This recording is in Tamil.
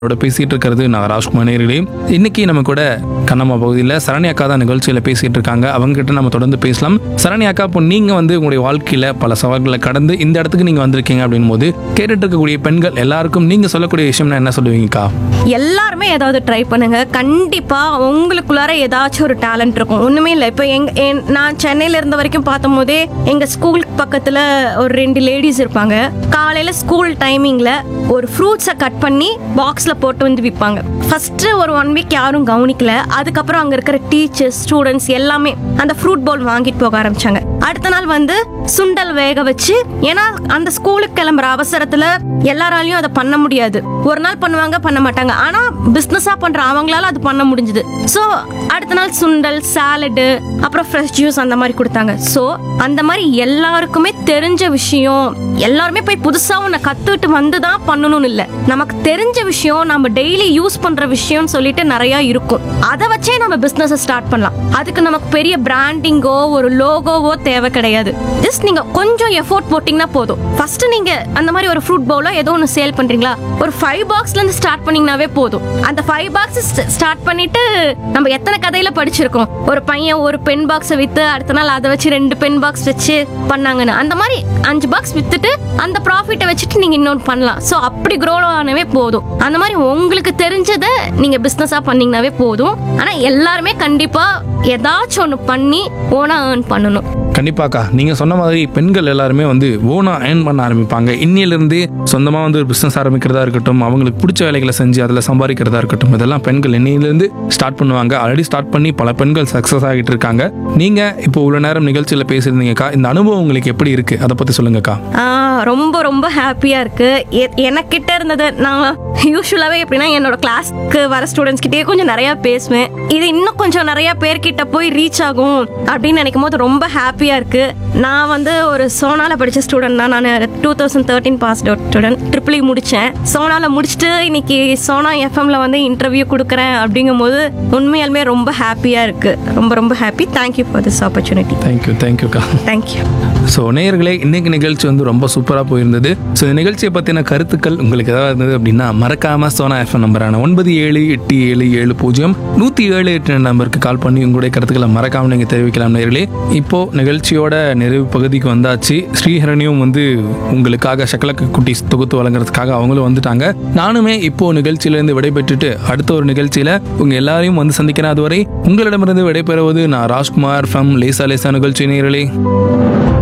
இதோட பேசிட்டு இருக்கிறது நான் ராஜ்குமார் நேர்களே இன்னைக்கு நம்ம கூட கண்ணம்மா பகுதியில் சரணி அக்கா தான் நிகழ்ச்சியில் பேசிட்டு இருக்காங்க அவங்க கிட்ட நம்ம தொடர்ந்து பேசலாம் சரணி அக்கா இப்போ நீங்க வந்து உங்களுடைய வாழ்க்கையில பல சவால்களை கடந்து இந்த இடத்துக்கு நீங்க வந்திருக்கீங்க அப்படின் போது கேட்டுட்டு இருக்கக்கூடிய பெண்கள் எல்லாருக்கும் நீங்க சொல்லக்கூடிய விஷயம்னா என்ன சொல்லுவீங்கக்கா எல்லாருமே ஏதாவது ட்ரை பண்ணுங்க கண்டிப்பா உங்களுக்குள்ளார ஏதாச்சும் ஒரு டேலண்ட் இருக்கும் ஒண்ணுமே இல்லை இப்போ எங்க என்- நான் சென்னையில இருந்த வரைக்கும் பார்த்தும் போதே எங்க ஸ்கூல் பக்கத்துல ஒரு ரெண்டு லேடிஸ் இருப்பாங்க காலையில ஸ்கூல் டைமிங்ல ஒரு ஃப்ரூட்ஸை கட் பண்ணி பாக்ஸ்ல போட்டு வந்து விற்பாங்க ஃபர்ஸ்ட் ஒரு ஒன் வீக் யாரும் கவனிக்கல அதுக்கப்புறம் அங்க இருக்கிற டீச்சர்ஸ் ஸ்டூடெண்ட்ஸ் எல்லாமே அந்த ஃப்ரூட் பவுல் வாங்கிட்டு போக ஆரம்பிச்சாங்க அடுத்த நாள் வந்து சுண்டல் வேக வச்சு ஏன்னா அந்த ஸ்கூலுக்கு கிளம்புற அவசரத்துல எல்லாராலையும் அதை பண்ண முடியாது ஒரு நாள் பண்ணுவாங்க பண்ண மாட்டாங்க ஆனா பிசினஸா பண்ற அவங்களால அது பண்ண முடிஞ்சது சோ அடுத்த நாள் சுண்டல் சாலடு அப்புறம் ஃப்ரெஷ் ஜூஸ் அந்த மாதிரி கொடுத்தாங்க சோ அந்த மாதிரி எல்லாருக்குமே தெரிஞ்ச விஷயம் எல்லாருமே போய் புதுசா ஒன்று கத்துக்கிட்டு வந்து தான் பண்ணணும்னு இல்லை நமக்கு தெரிஞ்ச விஷயம் நம்ம டெய்லி யூஸ் பண்ற விஷயம்னு சொல்லிட்டு நிறைய இருக்கும் அதை வச்சே நம்ம பிசினஸ் ஸ்டார்ட் பண்ணலாம் அதுக்கு நமக்கு பெரிய பிராண்டிங்கோ ஒரு லோகோவோ தேவை கிடையாது ஜஸ்ட் நீங்க கொஞ்சம் எஃபோர்ட் போட்டீங்கன்னா போதும் ஃபர்ஸ்ட் நீங்க அந்த மாதிரி ஒரு ஃப்ரூட் பவுலோ ஏதோ ஒன்று சேல் பண்றீங்களா ஒரு ஃபைவ் பாக்ஸ்ல இருந்து ஸ்டார்ட் பண்ணீங்கனாவே போதும் அந்த ஃபைவ் பாக்ஸ் ஸ்டார்ட் பண்ணிட்டு நம்ம எத்தனை கதையில படிச்சிருக்கோம் ஒரு பையன் ஒரு பென் பாக்ஸை வித்து அடுத்த நாள் அதை வச்சு ரெண்டு பென் பாக்ஸ் வச்சு பண்ணாங்கன்னு அந்த மாதிரி அஞ்சு பாக்ஸ் வித்துட்டு அந்த ப்ராஃபிட்டை வச்சுட்டு நீங்க இன்னொன்று பண்ணலாம் ஸோ அப்படி க்ரோ ஆனவே போதும் அந்த மாதிரி உங்களுக்கு தெரிஞ்சதை நீங்க பிஸ்னஸாக பண்ணீங்கனாவே போதும் ஆனா எல்லாருமே கண்டிப்பா ஏதாச்சும் ஒன்று பண்ணி ஓனா ஏர்ன் பண்ணணும் கண்டிப்பாக்கா நீங்க சொன்ன மாதிரி பெண்கள் எல்லாருமே வந்து ஓனா ஏர்ன் பண்ண ஆரம்பிப்பாங்க இன்னிலிருந்து சொந்தமா வந்து ஒரு பிசினஸ் ஆரம்பிக்கிறதா இருக்கட்டும் அவங்களுக்கு பிடிச்ச வேலைகளை செஞ்சு அதில் சம்பாதிக்கிறதா இருக்கட்டும் இதெல்லாம் பெண்கள் இன்னையிலிருந்து ஸ்டார்ட் பண்ணுவாங்க ஆல்ரெடி ஸ்டார்ட் பண்ணி பல பெண்கள் சக்ஸஸ் ஆகிட்டு இருக்காங்க நீங்க இப்போ இவ்வளவு நேரம் நிகழ்ச்சியில் பேசியிருந்தீங்கக்கா இந்த அனுபவம் உங்களுக்கு எப்படி இருக்கு அதை பத்தி சொல்லுங்கக்கா ஆ, ரொம்ப ரொம்ப ஹாப்பியா இருக்கு எ- எனக்கிட்ட இருந்தது நான் யூஸ்வலாவே எப்படின்னா என்னோட கிளாஸ்க்கு வர ஸ்டூடெண்ட்ஸ் கிட்டயே கொஞ்சம் நிறைய பேசுவேன் இது இன்னும் கொஞ்சம் நிறைய பேர்கிட்ட போய் ரீச் ஆகும் அப்படின்னு நினைக்கும் போது ரொம்ப ஹாப்பியா இருக்கு நான் வந்து ஒரு சோனால படிச்ச ஸ்டூடெண்ட் தான் நான் two thousand thirteen pass out student triple முடிச்சேன் சோனால முடிச்சுட்டு இன்னைக்கு சோனா எஃப்எம்ல வந்து இன்டர்வியூ கொடுக்குறேன் அப்படிங்கும்போது உண்மையாலுமே ரொம்ப ஹாப்பியா இருக்கு ரொம்ப ரொம்ப happy thank you for this opportunity thank you தேங்க்யூக்கா தேங்க்யூ ஸோ நேயர்களே இன்னைக்கு நிகழ்ச்சி வந்து ரொம்ப சூப்பராக போயிருந்தது ஸோ இந்த நிகழ்ச்சியை பற்றின கருத்துக்கள் உங்களுக்கு ஏதாவது இருந்தது அப்படின்னா மறக்காம சோனா எஃப்எம் நம்பரான ஒன்பது ஏழு எட்டு ஏழு ஏழு பூஜ்ஜியம் நூற்றி ஏழு எட்டு ரெண்டு நம்பருக்கு கால் பண்ணி உங்களுடைய கருத்துக்களை மறக்காம நீங்கள் தெரிவிக்கலாம் நேயர்களே இப்போ நிகழ்ச்சியோட நிறைவு பகுதிக்கு வந்தாச்சு ஸ்ரீஹரணியும் வந்து உங்களுக்காக சக்கலக்கு குட்டீஸ் தொகுத்து வழங்குறதுக்காக அவங்களும் வந்துட்டாங்க நானுமே இப்போ நிகழ்ச்சியிலேருந்து விடைபெற்றுட்டு அடுத்த ஒரு நிகழ்ச்சியில் உங்கள் எல்லாரையும் வந்து சந்திக்கிறேன் அதுவரை உங்களிடமிருந்து விடைபெறுவது நான் ராஜ்குமார் ஃப்ரம் லேசா லேசா நிகழ்ச்சி நேயர்களே